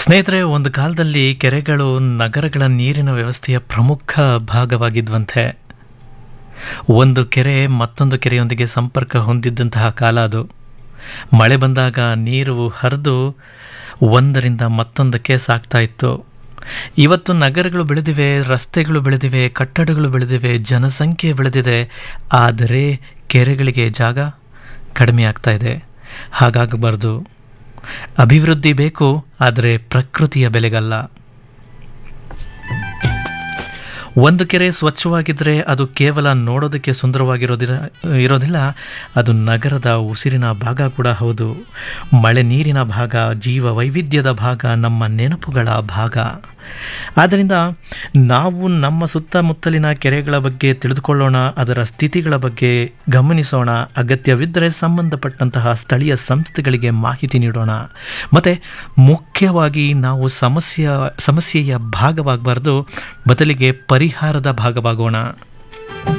ಸ್ನೇಹಿತರೆ ಒಂದು ಕಾಲದಲ್ಲಿ ಕೆರೆಗಳು ನಗರಗಳ ನೀರಿನ ವ್ಯವಸ್ಥೆಯ ಪ್ರಮುಖ ಭಾಗವಾಗಿದ್ವಂತೆ ಒಂದು ಕೆರೆ ಮತ್ತೊಂದು ಕೆರೆಯೊಂದಿಗೆ ಸಂಪರ್ಕ ಹೊಂದಿದ್ದಂತಹ ಕಾಲ ಅದು ಮಳೆ ಬಂದಾಗ ನೀರು ಹರಿದು ಒಂದರಿಂದ ಮತ್ತೊಂದಕ್ಕೆ ಸಾಗ್ತಾ ಇತ್ತು ಇವತ್ತು ನಗರಗಳು ಬೆಳೆದಿವೆ ರಸ್ತೆಗಳು ಬೆಳೆದಿವೆ ಕಟ್ಟಡಗಳು ಬೆಳೆದಿವೆ ಜನಸಂಖ್ಯೆ ಬೆಳೆದಿದೆ ಆದರೆ ಕೆರೆಗಳಿಗೆ ಜಾಗ ಕಡಿಮೆ ಆಗ್ತಾ ಇದೆ ಹಾಗಾಗಬಾರ್ದು ಅಭಿವೃದ್ಧಿ ಬೇಕು ಆದರೆ ಪ್ರಕೃತಿಯ ಬೆಲೆಗಲ್ಲ ಒಂದು ಕೆರೆ ಸ್ವಚ್ಛವಾಗಿದ್ದರೆ ಅದು ಕೇವಲ ನೋಡೋದಕ್ಕೆ ಸುಂದರವಾಗಿರೋದಿಲ್ಲ ಇರೋದಿಲ್ಲ ಅದು ನಗರದ ಉಸಿರಿನ ಭಾಗ ಕೂಡ ಹೌದು ಮಳೆ ನೀರಿನ ಭಾಗ ಜೀವ ವೈವಿಧ್ಯದ ಭಾಗ ನಮ್ಮ ನೆನಪುಗಳ ಭಾಗ ಆದ್ದರಿಂದ ನಾವು ನಮ್ಮ ಸುತ್ತಮುತ್ತಲಿನ ಕೆರೆಗಳ ಬಗ್ಗೆ ತಿಳಿದುಕೊಳ್ಳೋಣ ಅದರ ಸ್ಥಿತಿಗಳ ಬಗ್ಗೆ ಗಮನಿಸೋಣ ಅಗತ್ಯವಿದ್ದರೆ ಸಂಬಂಧಪಟ್ಟಂತಹ ಸ್ಥಳೀಯ ಸಂಸ್ಥೆಗಳಿಗೆ ಮಾಹಿತಿ ನೀಡೋಣ ಮತ್ತು ಮುಖ್ಯವಾಗಿ ನಾವು ಸಮಸ್ಯೆಯ ಸಮಸ್ಯೆಯ ಭಾಗವಾಗಬಾರ್ದು ಬದಲಿಗೆ ಪರಿಹಾರದ ಭಾಗವಾಗೋಣ